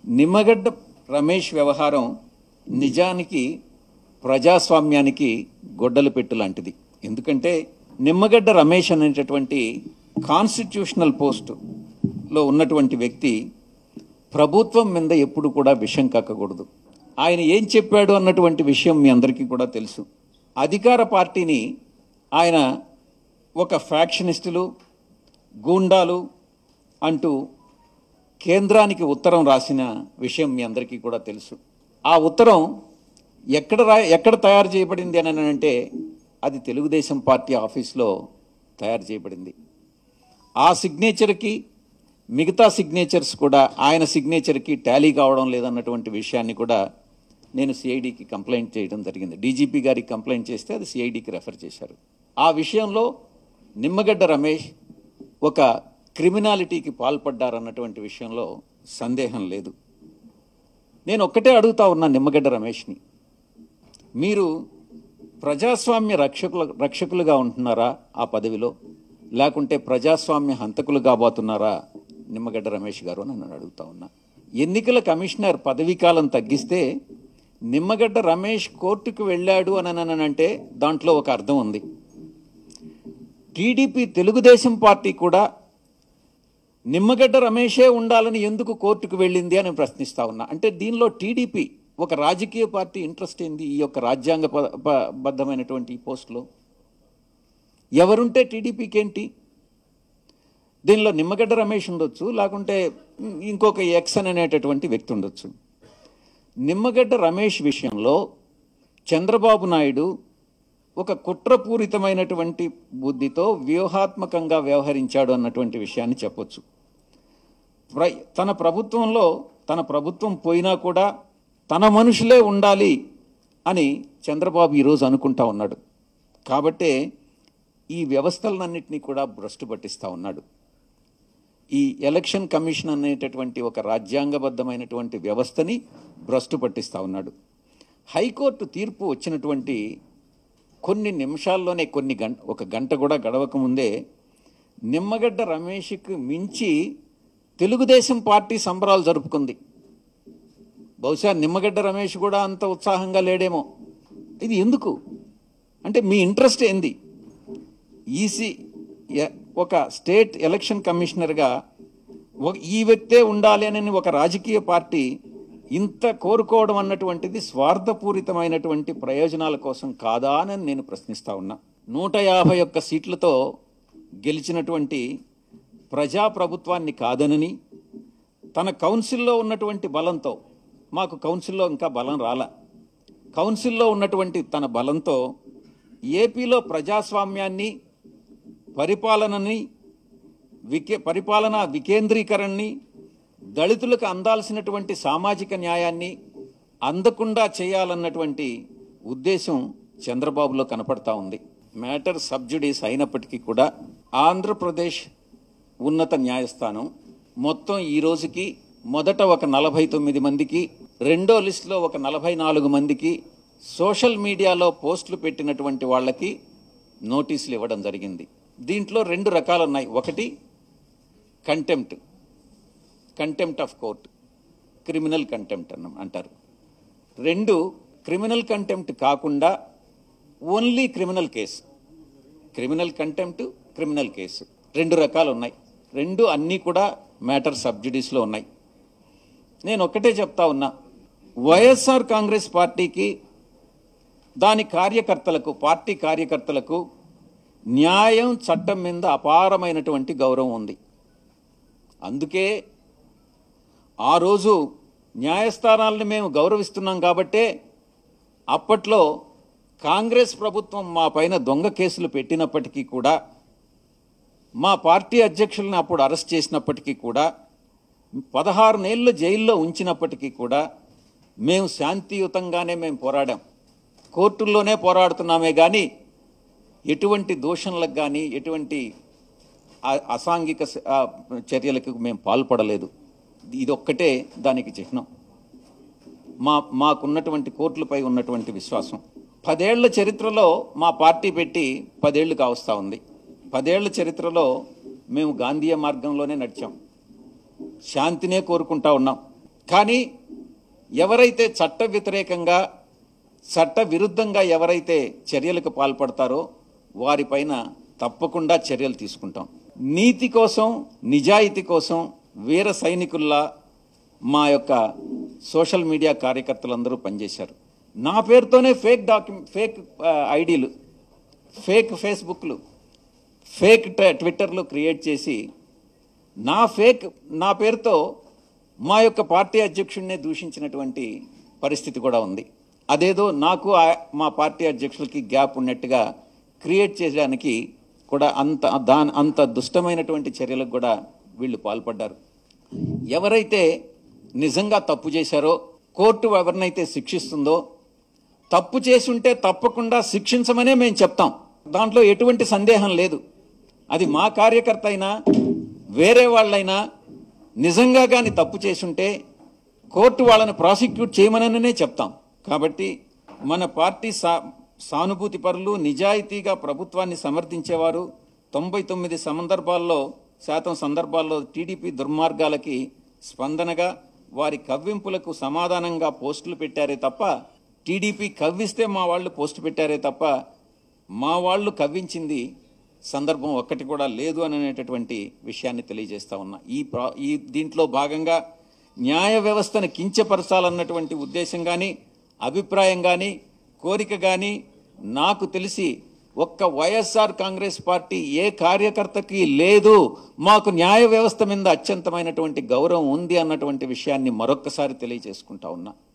నిమ్మగడ్డ రమేష్ వ్యవహారం నిజానికి ప్రజాస్వామ్యానికి గొడ్డలు పెట్టు లాంటిది ఎందుకంటే నిమ్మగడ్డ రమేష్ అనేటటువంటి కాన్స్టిట్యూషనల్ పోస్టులో ఉన్నటువంటి వ్యక్తి ప్రభుత్వం మీద ఎప్పుడు కూడా విషం కక్కకూడదు ఆయన ఏం చెప్పాడు అన్నటువంటి విషయం మీ అందరికీ కూడా తెలుసు అధికార పార్టీని ఆయన ఒక ఫ్యాక్షనిస్టులు గూండాలు అంటూ కేంద్రానికి ఉత్తరం రాసిన విషయం మీ అందరికీ కూడా తెలుసు ఆ ఉత్తరం ఎక్కడ రా ఎక్కడ తయారు చేయబడింది అని అంటే అది తెలుగుదేశం పార్టీ ఆఫీస్లో తయారు చేయబడింది ఆ సిగ్నేచర్కి మిగతా సిగ్నేచర్స్ కూడా ఆయన సిగ్నేచర్కి టాలీ కావడం లేదన్నటువంటి విషయాన్ని కూడా నేను సిఐడికి కంప్లైంట్ చేయడం జరిగింది డీజీపీ గారికి కంప్లైంట్ చేస్తే అది సిఐడికి రెఫర్ చేశారు ఆ విషయంలో నిమ్మగడ్డ రమేష్ ఒక క్రిమినాలిటీకి పాల్పడ్డారన్నటువంటి విషయంలో సందేహం లేదు నేను ఒక్కటే అడుగుతా ఉన్నా నిమ్మగడ్డ రమేష్ని మీరు ప్రజాస్వామ్య రక్షకుల రక్షకులుగా ఉంటున్నారా ఆ పదవిలో లేకుంటే ప్రజాస్వామ్య హంతకులు కాబోతున్నారా నిమ్మగడ్డ రమేష్ గారు అని నన్ను అడుగుతా ఉన్నా ఎన్నికల కమిషనర్ పదవీ కాలం తగ్గిస్తే నిమ్మగడ్డ రమేష్ కోర్టుకు వెళ్ళాడు అని అంటే దాంట్లో ఒక అర్థం ఉంది టీడీపీ తెలుగుదేశం పార్టీ కూడా నిమ్మగడ్డ రమేషే ఉండాలని ఎందుకు కోర్టుకు వెళ్ళింది అని ప్రశ్నిస్తా ఉన్నా అంటే దీనిలో టీడీపీ ఒక రాజకీయ పార్టీ ఇంట్రెస్ట్ ఏంది ఈ యొక్క రాజ్యాంగ ప- ప- బద్ధమైనటువంటి ఈ పోస్టులో ఎవరుంటే టీడీపీకి ఏంటి దీనిలో నిమ్మగడ్డ రమేష్ ఉండొచ్చు లేకుంటే ఇంకొక ఎక్సన్ అనేటటువంటి వ్యక్తి ఉండొచ్చు నిమ్మగడ్డ రమేష్ విషయంలో చంద్రబాబు నాయుడు ఒక కుట్రపూరితమైనటువంటి బుద్ధితో వ్యూహాత్మకంగా వ్యవహరించాడు అన్నటువంటి విషయాన్ని చెప్పొచ్చు ప్ర- తన ప్రభుత్వంలో తన ప్రభుత్వం పోయినా కూడా తన మనుషులే ఉండాలి అని చంద్రబాబు ఈరోజు అనుకుంటా ఉన్నాడు కాబట్టే ఈ వ్యవస్థలన్నింటినీ కూడా భ్రష్టు పట్టిస్తూ ఉన్నాడు ఈ ఎలక్షన్ కమిషన్ అనేటటువంటి ఒక రాజ్యాంగబద్ధమైనటువంటి వ్యవస్థని భ్రష్టు పట్టిస్తూ ఉన్నాడు హైకోర్టు తీర్పు వచ్చినటువంటి కొన్ని నిమిషాల్లోనే కొన్ని గంట ఒక గంట కూడా గడవక ముందే నిమ్మగడ్డ రమేష్కి మించి తెలుగుదేశం పార్టీ సంబరాలు జరుపుకుంది బహుశా నిమ్మగడ్డ రమేష్ కూడా అంత ఉత్సాహంగా లేడేమో ఇది ఎందుకు అంటే మీ ఇంట్రెస్ట్ ఏంది ఈసీ ఎ- ఒక స్టేట్ ఎలక్షన్ కమిషనర్గా ఒక- ఈ వ్యక్తే ఉండాలి అని ఒక రాజకీయ పార్టీ ఇంత కోరుకోవడం అన్నటువంటిది స్వార్థపూరితమైనటువంటి ప్రయోజనాల కోసం కాదా అని నేను ప్రశ్నిస్తా ఉన్నా నూట యాభై ఒక్క సీట్లతో గెలిచినటువంటి ప్రజాప్రభుత్వాన్ని కాదనని తన కౌన్సిల్లో ఉన్నటువంటి బలంతో మాకు కౌన్సిల్లో ఇంకా బలం రాలా కౌన్సిల్లో ఉన్నటువంటి తన బలంతో ఏపీలో ప్రజాస్వామ్యాన్ని పరిపాలనని వికే పరిపాలన వికేంద్రీకరణని దళితులకు అందాల్సినటువంటి సామాజిక న్యాయాన్ని అందకుండా చేయాలన్నటువంటి ఉద్దేశం చంద్రబాబులో కనపడతా ఉంది మ్యాటర్ సబ్జుడీస్ అయినప్పటికీ కూడా ఆంధ్రప్రదేశ్ ఉన్నత న్యాయస్థానం మొత్తం ఈ రోజుకి మొదట ఒక నలభై తొమ్మిది మందికి రెండో లిస్టులో ఒక నలభై నాలుగు మందికి సోషల్ మీడియాలో పోస్టులు పెట్టినటువంటి వాళ్ళకి నోటీసులు ఇవ్వడం జరిగింది దీంట్లో రెండు రకాలు ఉన్నాయి ఒకటి contempt contempt of court criminal contempt అన్న అంటారు రెండు క్రిమినల్ కంటెంప్ట్ కాకుండా only criminal case criminal contempt criminal case రెండు రకాలు ఉన్నాయి రెండు అన్నీ కూడా మ్యాటర్ సబ్జుడీస్లో ఉన్నాయి నేను ఒక్కటే చెప్తా ఉన్నా వైఎస్ఆర్ కాంగ్రెస్ పార్టీకి దాని కార్యకర్తలకు పార్టీ కార్యకర్తలకు న్యాయం చట్టం మీద అపారమైనటువంటి గౌరవం ఉంది అందుకే ఆ రోజు న్యాయస్థానాలను మేము గౌరవిస్తున్నాం కాబట్టే అప్పట్లో కాంగ్రెస్ ప్రభుత్వం మా పైన దొంగ కేసులు పెట్టినప్పటికీ కూడా మా పార్టీ అధ్యక్షులను అప్పుడు అరెస్ట్ చేసినప్పటికీ కూడా పదహారు నెలలు జైల్లో ఉంచినప్పటికీ కూడా మేము శాంతియుతంగానే మేము పోరాడాం కోర్టుల్లోనే పోరాడుతున్నామే కానీ ఎటువంటి దూషణలకు కానీ ఎటువంటి ఆ- అసాంఘిక స- ఆ, చర్యలకు మేము పాల్పడలేదు ఇదొక్కటే దానికి చిహ్నం మా మాకున్నటువంటి కోర్టులపై ఉన్నటువంటి విశ్వాసం పదేళ్ల చరిత్రలో మా పార్టీ పెట్టి పదేళ్లు కావస్తా ఉంది పదేళ్ల చరిత్రలో మేము గాంధీయ మార్గంలోనే నడిచాం శాంతినే కోరుకుంటా ఉన్నాం కానీ ఎవరైతే చట్ట వ్యతిరేకంగా చట్ట విరుద్ధంగా ఎవరైతే చర్యలకు పాల్పడతారో వారిపైన తప్పకుండా చర్యలు తీసుకుంటాం నీతి కోసం నిజాయితీ కోసం వీర సైనికుల్లా మా యొక్క సోషల్ మీడియా కార్యకర్తలందరూ పనిచేశారు నా పేరుతోనే ఫేక్ డాక్యు ఫేక్ ఆ, ఐడీలు ఫేక్ ఫేస్బుక్లు ఫేక్ ట- ట్విట్టర్లు క్రియేట్ చేసి నా ఫేక్ నా పేరుతో మా యొక్క పార్టీ అధ్యక్షుడినే దూషించినటువంటి పరిస్థితి కూడా ఉంది అదేదో నాకు ఆ- మా పార్టీ అధ్యక్షులకి గ్యాప్ ఉన్నట్టుగా క్రియేట్ చేయడానికి కూడా అంత దాని అంత దుష్టమైనటువంటి చర్యలకు కూడా వీళ్ళు పాల్పడ్డారు ఎవరైతే నిజంగా తప్పు చేశారో కోర్టు ఎవరినైతే శిక్షిస్తుందో తప్పు చేసి ఉంటే తప్పకుండా శిక్షించమనే మేము చెప్తాం దాంట్లో ఎటువంటి సందేహం లేదు అది మా కార్యకర్త అయినా వేరే వాళ్ళైనా నిజంగా కానీ తప్పు చేసుంటే కోర్టు వాళ్ళని ప్రాసిక్యూట్ చేయమననే చెప్తాం కాబట్టి మన పార్టీ సా సానుభూతి పరులు నిజాయితీగా ప్రభుత్వాన్ని సమర్థించేవారు తొంభై తొమ్మిది సందర్భాల్లో శాతం సందర్భాల్లో టీడీపీ దుర్మార్గాలకి స్పందనగా వారి కవ్వింపులకు సమాధానంగా పోస్టులు పెట్టారే తప్ప టీడీపీ కవ్విస్తే మా వాళ్ళు పోస్టు పెట్టారే తప్ప మా వాళ్ళు కవ్వించింది సందర్భం ఒక్కటి కూడా లేదు అని అనేటటువంటి విషయాన్ని తెలియజేస్తా ఉన్నా ఈ ప్రా ఈ దీంట్లో భాగంగా న్యాయ వ్యవస్థను కించపరచాలన్నటువంటి ఉద్దేశం కానీ అభిప్రాయం కానీ కోరిక కానీ నాకు తెలిసి ఒక్క వైఎస్ఆర్ కాంగ్రెస్ పార్టీ ఏ కార్యకర్తకి లేదు మాకు న్యాయ వ్యవస్థ మీద అత్యంతమైనటువంటి గౌరవం ఉంది అన్నటువంటి విషయాన్ని మరొక్కసారి తెలియజేసుకుంటా ఉన్నా